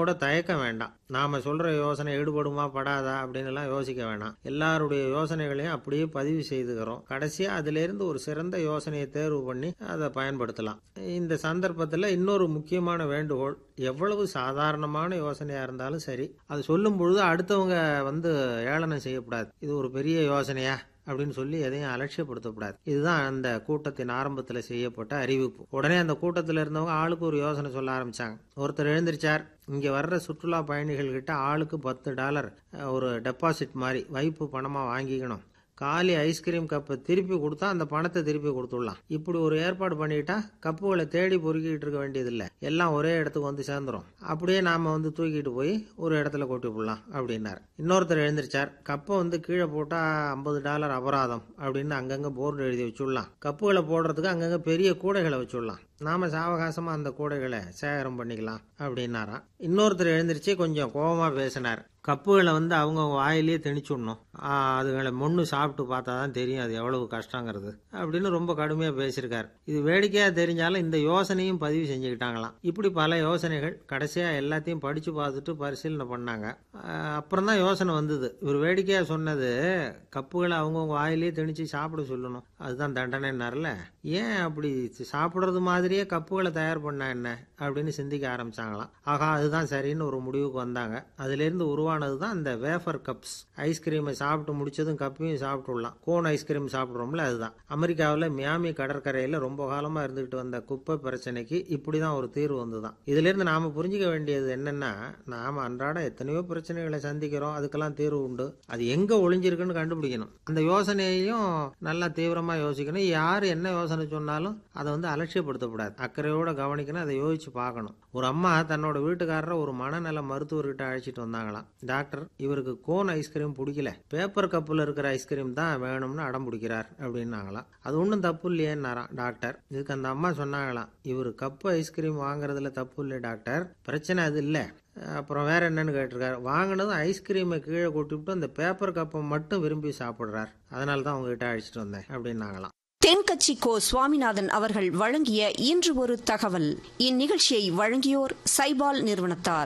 கூட தயக்கம் வேண்டாம் நாம சொல்ற யோசனை ஈடுபடுமா படாதா அப்படின்னு எல்லாம் யோசிக்க வேணாம் எல்லாருடைய யோசனைகளையும் அப்படியே பதிவு செய்துக்கிறோம் கடைசியா அதுல இருந்து ஒரு சிறந்த யோசனையை தேர்வு பண்ணி அதை பயன்படுத்தலாம் இந்த சந்தர்ப்பத்தில் இன்னொரு முக்கியமான வேண்டுகோள் எவ்வளவு சாதாரணமான யோசனையா இருந்தாலும் சரி அது சொல்லும் பொழுது அடுத்தவங்க வந்து ஏளனம் செய்யக்கூடாது இது ஒரு பெரிய யோசனையா அப்படின்னு சொல்லி எதையும் அலட்சியப்படுத்தக்கூடாது இதுதான் அந்த கூட்டத்தின் ஆரம்பத்தில் செய்யப்பட்ட அறிவிப்பு உடனே அந்த கூட்டத்தில் இருந்தவங்க ஆளுக்கு ஒரு யோசனை சொல்ல ஆரம்பிச்சாங்க ஒருத்தர் எழுந்திருச்சார் இங்கே வர்ற சுற்றுலா பயணிகள் கிட்ட ஆளுக்கு பத்து டாலர் ஒரு டெபாசிட் மாதிரி வைப்பு பணமாக வாங்கிக்கணும் காலி ஐஸ்கிரீம் கப்பை திருப்பி கொடுத்தா அந்த பணத்தை திருப்பி கொடுத்துடலாம் இப்படி ஒரு ஏற்பாடு பண்ணிட்டா கப்புகளை தேடி பொறுக்கிட்டு இருக்க வேண்டியதில்லை எல்லாம் ஒரே இடத்துக்கு வந்து சேர்ந்துரும் அப்படியே நாம வந்து தூக்கிட்டு போய் ஒரு இடத்துல கொட்டி விடலாம் அப்படின்னாரு இன்னொருத்தர் எழுந்திருச்சார் கப்பை வந்து கீழே போட்டா ஐம்பது டாலர் அபராதம் அப்படின்னு அங்கங்க போர்டு எழுதி வச்சுடலாம் கப்புகளை போடுறதுக்கு அங்கங்க பெரிய கூடைகளை வச்சுடலாம் நாம சாவகாசமா அந்த கூடைகளை சேகரம் பண்ணிக்கலாம் அப்படின்னாராம் இன்னொருத்தர் எழுந்திருச்சு கொஞ்சம் கோபமா பேசினார் கப்புகளை வந்து அவங்க வாயிலேயே திணிச்சுடணும் அதுகளை மொன்று சாப்பிட்டு பார்த்தா தான் தெரியும் அது எவ்வளவு கஷ்டங்கிறது அப்படின்னு ரொம்ப கடுமையாக பேசியிருக்காரு இது வேடிக்கையாக தெரிஞ்சாலும் இந்த யோசனையும் பதிவு செஞ்சுக்கிட்டாங்களாம் இப்படி பல யோசனைகள் கடைசியாக எல்லாத்தையும் படித்து பார்த்துட்டு பரிசீலனை பண்ணாங்க அப்புறம் தான் யோசனை வந்தது இவர் வேடிக்கையாக சொன்னது கப்புகளை அவங்கவுங்க வாயிலேயே திணிச்சு சாப்பிட சொல்லணும் அதுதான் தண்டனைன்னார்ல ஏன் அப்படி சாப்பிட்றது மாதிரியே கப்புகளை தயார் பண்ணா என்ன அப்படின்னு சிந்திக்க ஆரம்பிச்சாங்களாம் ஆகா அதுதான் சரின்னு ஒரு முடிவுக்கு வந்தாங்க அதுலேருந்து உருவானது தான் இந்த வேஃபர் கப்ஸ் ஐஸ்கிரீமை சாப்பிட்டு முடிச்சதும் கப்பையும் சாப்பிட்டுடலாம் கோன் ஐஸ்கிரீம் சாப்பிட்றோம்ல அதுதான் அமெரிக்காவில் மியாமி கடற்கரையில் ரொம்ப காலமாக இருந்துகிட்டு வந்த குப்பை பிரச்சனைக்கு இப்படி தான் ஒரு தீர்வு வந்துதான் இதுலேருந்து நாம் புரிஞ்சிக்க வேண்டியது என்னென்னா நாம் அன்றாட எத்தனையோ பிரச்சனைகளை சந்திக்கிறோம் அதுக்கெல்லாம் தீர்வு உண்டு அது எங்கே ஒளிஞ்சிருக்குன்னு கண்டுபிடிக்கணும் அந்த யோசனையையும் நல்லா தீவிரமாக யோசிக்கணும் யார் என்ன யோசனை சொன்னாலும் அதை வந்து அலட்சியப்படுத்தக்கூடாது அக்கறையோட கவனிக்கணும் அதை யோசிச்சு பார்க்கணும் ஒரு அம்மா தன்னோட வீட்டுக்காரரை ஒரு மனநல மருத்துவர்கிட்ட அழைச்சிட்டு வந்தாங்களாம் டாக்டர் இவருக்கு கோன் ஐஸ்கிரீம் பிடிக்கல பேப்பர் கப்பில் இருக்கிற ஐஸ்கிரீம் தான் வேணும்னு அடம் பிடிக்கிறார் அப்படின்னாங்களாம் அது ஒன்றும் தப்பு இல்லையேன்னாராம் டாக்டர் இதுக்கு அந்த அம்மா சொன்னாங்களாம் இவர் கப்பு ஐஸ்கிரீம் வாங்குறதுல தப்பு இல்லை டாக்டர் பிரச்சனை அது இல்லை அப்புறம் வேற என்னன்னு கேட்டிருக்காரு வாங்கினதும் ஐஸ்கிரீமை கீழே கொட்டிவிட்டு அந்த பேப்பர் கப்பை மட்டும் விரும்பி சாப்பிட்றார் அதனால தான் உங்ககிட்ட அழைச்சிட்டு வந்தேன் அப்படின்னாங்களாம் தென்கட்சி கோ சுவாமிநாதன் அவர்கள் வழங்கிய இன்று ஒரு தகவல் இந்நிகழ்ச்சியை வழங்கியோர் சைபால் நிறுவனத்தார்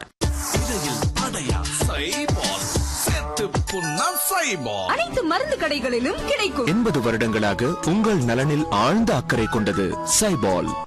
அனைத்து மருந்து கடைகளிலும் கிடைக்கும் எண்பது வருடங்களாக உங்கள் நலனில் ஆழ்ந்த அக்கறை கொண்டது சைபால்